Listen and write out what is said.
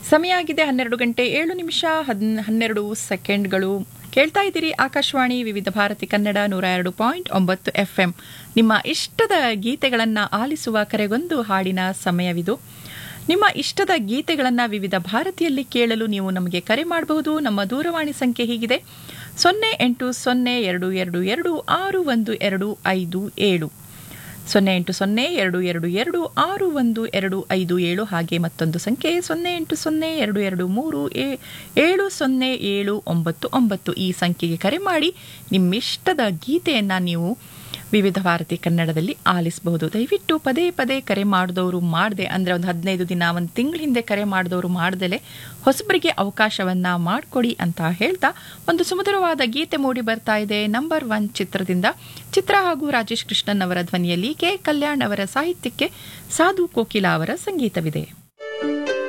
ಸಮಯ ಆಗಿದೆ ಹನ್ನೆರಡು ಗಂಟೆ ಏಳು ನಿಮಿಷ ಹದ್ ಹನ್ನೆರಡು ಸೆಕೆಂಡ್ಗಳು ಕೇಳ್ತಾ ಇದ್ದೀರಿ ಆಕಾಶವಾಣಿ ವಿವಿಧ ಭಾರತಿ ಕನ್ನಡ ನೂರ ಎರಡು ಪಾಯಿಂಟ್ ಒಂಬತ್ತು ಎಫ್ ಎಂ ನಿಮ್ಮ ಇಷ್ಟದ ಗೀತೆಗಳನ್ನು ಆಲಿಸುವ ಕರೆಗೊಂದು ಹಾಡಿನ ಸಮಯವಿದು ನಿಮ್ಮ ಇಷ್ಟದ ಗೀತೆಗಳನ್ನು ವಿವಿಧ ಭಾರತಿಯಲ್ಲಿ ಕೇಳಲು ನೀವು ನಮಗೆ ಕರೆ ಮಾಡಬಹುದು ನಮ್ಮ ದೂರವಾಣಿ ಸಂಖ್ಯೆ ಹೀಗಿದೆ ಸೊನ್ನೆ ಎಂಟು ಸೊನ್ನೆ ಎರಡು ಎರಡು ಎರಡು ಆರು ಒಂದು ಎರಡು ಐದು ಏಳು ಸೊನ್ನೆ ಎಂಟು ಸೊನ್ನೆ ಎರಡು ಎರಡು ಎರಡು ಆರು ಒಂದು ಎರಡು ಐದು ಏಳು ಹಾಗೆ ಮತ್ತೊಂದು ಸಂಖ್ಯೆ ಸೊನ್ನೆ ಎಂಟು ಸೊನ್ನೆ ಎರಡು ಎರಡು ಮೂರು ಏ- ಏಳು ಸೊನ್ನೆ ಏಳು ಒಂಬತ್ತು ಒಂಬತ್ತು ಈ ಸಂಖ್ಯೆಗೆ ಕರೆ ಮಾಡಿ ನಿಮ್ಮಿಷ್ಟದ ಗೀತೆಯನ್ನು ನೀವು ವಿವಿಧ ಭಾರತಿ ಕನ್ನಡದಲ್ಲಿ ಆಲಿಸಬಹುದು ದಯವಿಟ್ಟು ಪದೇ ಪದೇ ಕರೆ ಮಾಡಿದವರು ಮಾಡದೆ ಅಂದರೆ ಒಂದು ಹದಿನೈದು ದಿನ ಒಂದು ತಿಂಗಳ ಹಿಂದೆ ಕರೆ ಮಾಡಿದವರು ಮಾಡ್ದಲೆ ಹೊಸಬರಿಗೆ ಅವಕಾಶವನ್ನು ಮಾಡಿಕೊಡಿ ಅಂತ ಹೇಳ್ತಾ ಒಂದು ಸುಮಧುರವಾದ ಗೀತೆ ಮೂಡಿ ಬರ್ತಾ ಇದೆ ನಂಬರ್ ಒನ್ ಚಿತ್ರದಿಂದ ಚಿತ್ರ ಹಾಗೂ ರಾಜೇಶ್ ಕೃಷ್ಣನ್ ಅವರ ಧ್ವನಿಯಲ್ಲಿ ಕೆ ಕಲ್ಯಾಣ್ ಅವರ ಸಾಹಿತ್ಯಕ್ಕೆ ಸಾಧು ಕೋಕಿಲಾ ಅವರ ಸಂಗೀತವಿದೆ